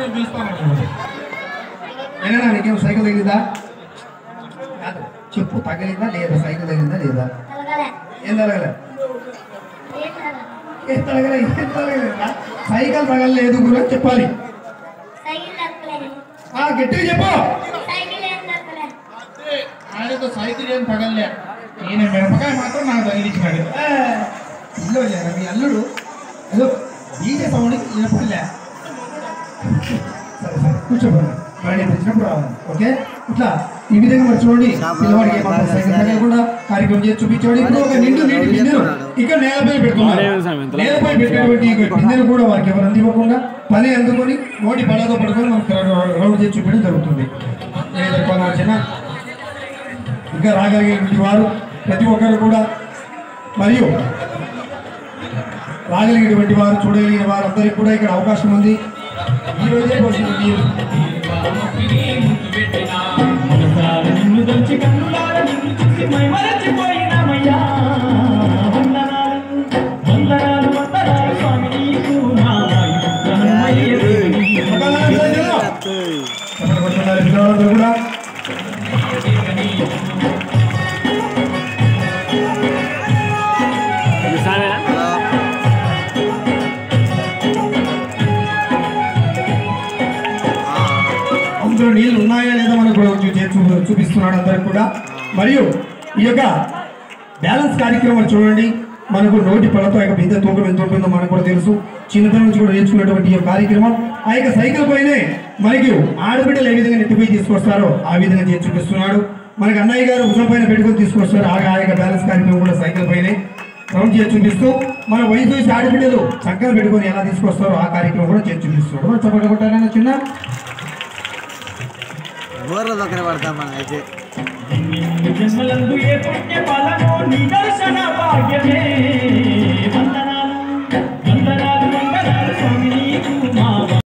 నేను పిలుస్తాను అయినా నీకేం సైకిల్ తగిలిందా కాదు చెప్పు తగిలిందా లేదా సైకిల్ తగిలిందా లేదా తలగలే ఏం తగలే ఏం తలగలే ఏం తగలే ఏం తగలేదా సైకిల్ తగలలేదు గురు అని చెప్పాలి సైకిల్ తలగలే ఆ గట్టిగా చెప్పు సైకిల్ ఏం తలగలే ఆయనతో సైకిల్ ఏం తగలలే ఈయన మిరపకాయ మాత్రం నాకు తగిలించినాడు ఏ, ఇల్లు లేరా మీ అల్లుడు ఏదో డీజే సౌండ్ వినపడలే సరే సరే కూర్చోబోండి రండి తెచ్చినప్పుడు రావాలి ఓకే ఇట్లా ఈ విధంగా మరి చూడండి పిల్లవాడికి ఏమాత్రం సైకిల్ తగలకుండా కార్యక్రమం చేసి చూపించండి ఇప్పుడు ఒక నిండు నీటి బిందెను ఇక్కడ నేలపై పెడుతున్నారు నేలపై పెట్టినటువంటి ఈ బిందెను కూడా వారికి ఎవరు అందివ్వకుండా పని అందుకొని నోటి పళ్ళతో పడుకొని మనకు రౌండ్ చేసి చూపించడం జరుగుతుంది ఏదో కొనవచ్చిన ఇంకా రాగలిగినటువంటి వారు ప్రతి ఒక్కరు కూడా మరియు రాగలిగినటువంటి వారు చూడగలిగిన వారందరికీ కూడా ఇక్కడ అవకాశం ఉంది ఈ రోజే పోసిన మీరు నిన్ను దంచి కన్నులార నిన్ను చూసి మై మరచిపోయినామయ్యా వందనాలు వందనాలు వందనాలు స్వామి నీకు నా వందనమయ్య దేవుని. చెప్పండి కొట్టుకున్నారు పిల్లలందరూ కూడా అందులో నీళ్ళు ఉన్నాయా లేదా మనకు కూడా చూ- చూ- చూపిస్తున్నాడు అందరికి కూడా మరియు ఈ యొక్క బ్యాలెన్స్ కార్యక్రమం చూడండి మనకు నోటి పళ్ళతో ఆ యొక్క బిందె తూకం ఎంత ఉంటుందో మనకు కూడా తెలుసు చిన్నతనం నుంచి కూడా నేర్చుకున్నటువంటి ఈ యొక్క కార్యక్రమం ఆ యొక్క సైకిల్ పైనే మనకి ఆడబిడ్డలు ఏ విధంగా నెట్టిపోయి తీసుకొస్తారో ఆ విధంగా చేసి చూపిస్తున్నాడు మనకి అన్నయ్య గారు భుజం పైన పెట్టుకొని తీసుకొస్తారు ఆ ఆ యొక్క బ్యాలెన్స్ కార్యక్రమం కూడా సైకిల్ పైనే రౌండ్ చేసి చూపిస్తూ మన వయసు వయసు ఆడబిడ్డలు చక్కగా పెట్టుకొని ఎలా తీసుకొస్తారో ఆ కార్యక్రమం కూడా చేసి చూపిస్తున్నాడు మరి చెప్పండి కొట్టారైనా చిన్న బోర్లు దొక్కన పడతాం మనం అయితే నిన్ను జన్మలందు ఏ పుణ్య ఫలమో నీ దర్శన భాగ్యమే